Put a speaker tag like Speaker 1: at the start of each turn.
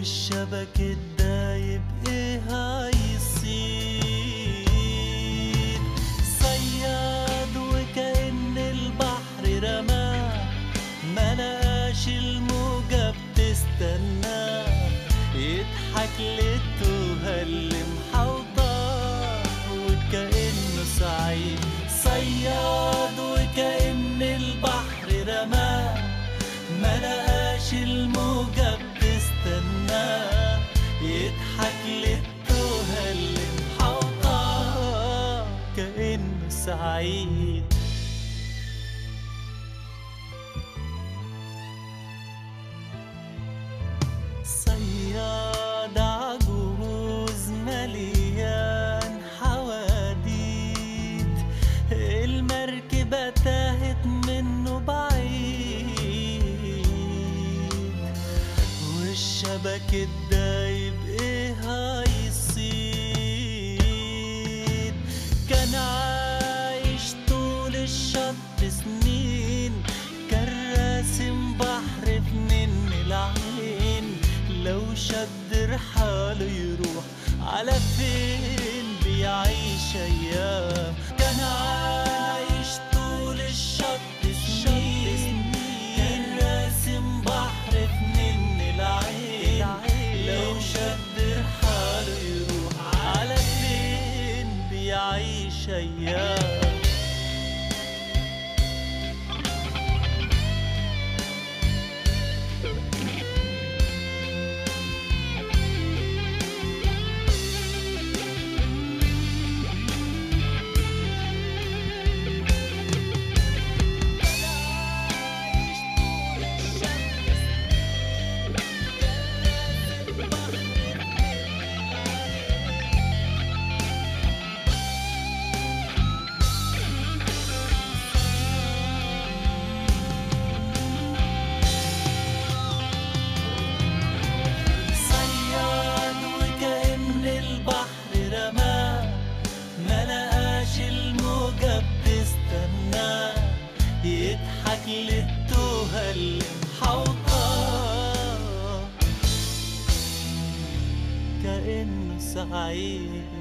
Speaker 1: والشبك الدايب ايه هيصير صياد وكأن البحر رماه ملقاش الموجة بتستناه يضحك للتوهة اللي محوطاه وكأنه سعيد صياد وكأن البحر رماه ملقاش الموجة بتستناه يضحك للتوهة اللي محوطاه كأنه سعيد صياد عجوز مليان حواديت المركبة تاهت منه بعيد والشبك الدايب ايه هيصيد كان عايش طول الشط سنين كان راسم بحر في من العين لو شد رحاله يروح على فين بيعيش ايام كان عايش طول الشط سنين كان راسم بحر في من العين لو شد رحاله يروح على فين بيعيش ايام صياد وكأن البحر رماه ملقاش الموجة بتستناه يضحك للتوهة اللي محوطاه كأنه سعيد